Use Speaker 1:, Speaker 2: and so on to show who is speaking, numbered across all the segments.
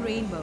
Speaker 1: Rainbow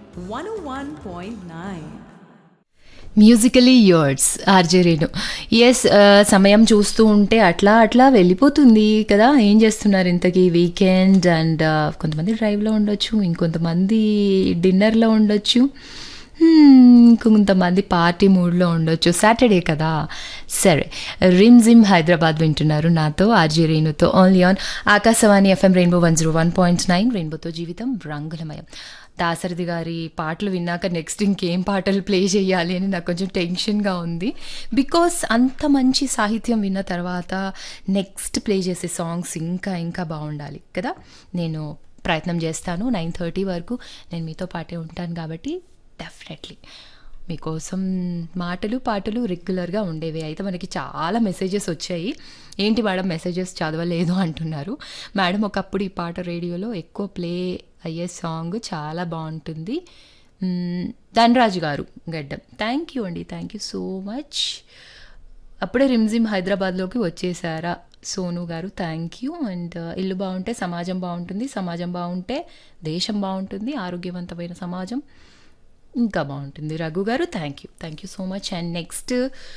Speaker 1: 101.9.
Speaker 2: Musically yours RJ Renu ఎస్ సమయం చూస్తూ ఉంటే అట్లా అట్లా వెళ్ళిపోతుంది కదా ఏం చేస్తున్నారు ఇంతకీ వీకెండ్ అండ్ కొంతమంది డ్రైవ్లో ఉండొచ్చు ఇంకొంతమంది డిన్నర్లో ఉండొచ్చు Hmm, ఇంకొంతమంది పార్టీ మూడ్లో ఉండొచ్చు సాటర్డే కదా సరే రిమ్ జిమ్ హైదరాబాద్ వింటున్నారు నాతో ఆర్జే రేణుతో only on Akashvani FM Rainbow one zero one point nine రెయిన్బోతో జీవితం రంగులమయం దాసరథి గారి పాటలు విన్నాక నెక్స్ట్ ఇంకేం పాటలు ప్లే చేయాలి అని నాకు కొంచెం టెన్షన్గా ఉంది బికాస్ అంత మంచి సాహిత్యం విన్న తర్వాత నెక్స్ట్ ప్లే చేసే సాంగ్స్ ఇంకా ఇంకా బాగుండాలి కదా నేను ప్రయత్నం చేస్తాను నైన్ థర్టీ వరకు నేను మీతో పాటే ఉంటాను కాబట్టి డెఫినెట్లీ మీకోసం మాటలు పాటలు రెగ్యులర్గా ఉండేవి అయితే మనకి చాలా మెసేజెస్ వచ్చాయి ఏంటి మేడం మెసేజెస్ చదవలేదు అంటున్నారు మేడం ఒకప్పుడు ఈ పాట రేడియోలో ఎక్కువ ప్లే అయ్యే సాంగ్ చాలా బాగుంటుంది మ్మ్, ధనరాజు గారు గడ్డం థ్యాంక్ యూ అండి థ్యాంక్ యూ సో మచ్ అప్పుడే రిమ్జిమ్ హైదరాబాద్లోకి వచ్చేసారా సోను గారు థ్యాంక్ యూ అండ్ ఇల్లు బాగుంటే సమాజం బాగుంటుంది సమాజం బాగుంటే దేశం బాగుంటుంది ఆరోగ్యవంతమైన సమాజం ఇంకా బాగుంటుంది రఘు గారు thank you thank you so much and next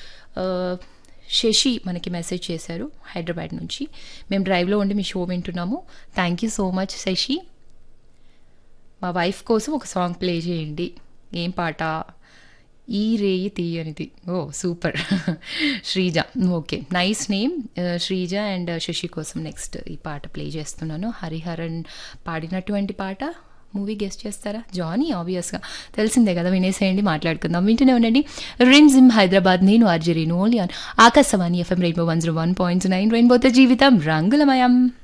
Speaker 2: Sashi మనకి మెసేజ్ చేశారు హైదరాబాద్ నుంచి మేము డ్రైవ్లో ఉండి మీ షో వింటున్నాము thank you so much Sashi మా వైఫ్ కోసం ఒక సాంగ్ ప్లే చేయండి ఏం పాట ఈ రేయి తీయనిది ఓ super Sreeja okay nice name Sreeja and Sashi కోసం నెక్స్ట్ ఈ పాట ప్లే చేస్తున్నాను హరిహరన్ పాడినటువంటి పాట మూవీ గెస్ట్ చేస్తారా జానీ ఆబ్వియస్గా తెలిసిందే కదా వినేసేయండి మాట్లాడుకుందాం వింటూనే ఉండండి రిమ్ జిమ్ హైదరాబాద్ నేను ఆర్జరీను only on Akashvani FM Rainbow one zero one point nine రెయిన్బోతో జీవితం రంగులమయం